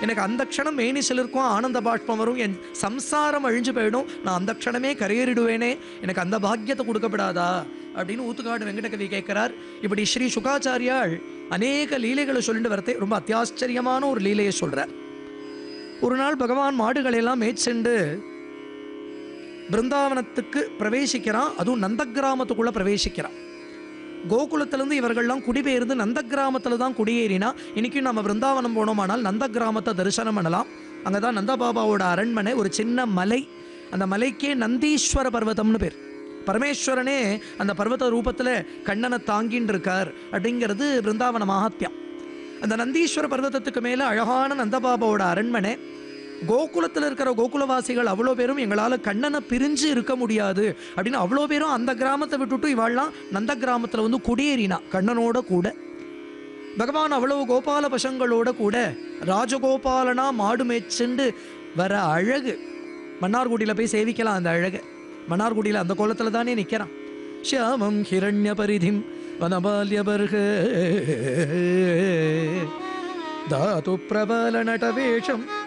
எனக்கு அந்த க்ஷணம் மேனி சிலிருக்கும் ஆனந்த பாஷ்பம் வரும் என் சம்சாரம் அழிஞ்சு போயிடும் நான் அந்த க்ஷணமே கரையேறிடுவேனே எனக்கு அந்த பாக்கியத்தை கொடுக்கப்படாதா அப்படின்னு ஊத்துக்காடு வெங்கடகவி கேட்கிறார் இப்படி ஸ்ரீ சுகாச்சாரியாள் அநேக லீலைகளை சொல்லிட்டு வரதே ரொம்ப அத்தியாச்சரியமான ஒரு லீலையை சொல்றார் ஒரு நாள் பகவான் மாடுகளை எல்லாம் மேய்ச்செண்டு பிருந்தாவனத்துக்கு பிரவேசிக்கிறான் அதுவும் நந்த கிராமத்துக்குள்ள பிரவேசிக்கிறான் கோகுலத்திலிருந்து இவர்கள்லாம் குடிபெயர்ந்து நந்த கிராமத்தில் தான் குடியேறினா இன்னைக்கும் நம்ம பிருந்தாவனம் போனோமானால் நந்த கிராமத்தை தரிசனம் பண்ணலாம் அங்கே தான் நந்தபாபாவோட அரண்மனை ஒரு சின்ன மலை அந்த மலைக்கே நந்தீஸ்வர பர்வதம்னு பேர் பரமேஸ்வரனே அந்த பர்வத ரூபத்தில் கண்ணனை தாங்கின்னு இருக்கார் அப்படிங்கிறது பிருந்தாவன மகாத்மியம் அந்த நந்தீஸ்வர பர்வதத்துக்கு மேலே அழகான நந்தபாபாவோட அரண்மனை கோகுலத்தில் இருக்கிற கோகுலவாசிகள் அவ்வளோ பேரும் எங்களால் கண்ணனை பிரிஞ்சு இருக்க முடியாது அப்படின்னு அவ்வளோ பேரும் அந்த கிராமத்தை விட்டுட்டு இவாள்லாம் நந்த கிராமத்தில் வந்து குடியேறினா கண்ணனோட கூட பகவான் அவ்வளவு கோபால பசங்களோட கூட ராஜகோபாலனா மாடு மேய்ச்செண்டு வர அழகு மன்னார்குடியில் போய் சேவிக்கலாம் அந்த அழகு மன்னார்குடியில் அந்த கோலத்தில் தானே நிற்கிறான் ஷியாமம் ஹிரண்ய பரிதிம் வனபால்யபர்க தாது பிரபல நடவேஷம்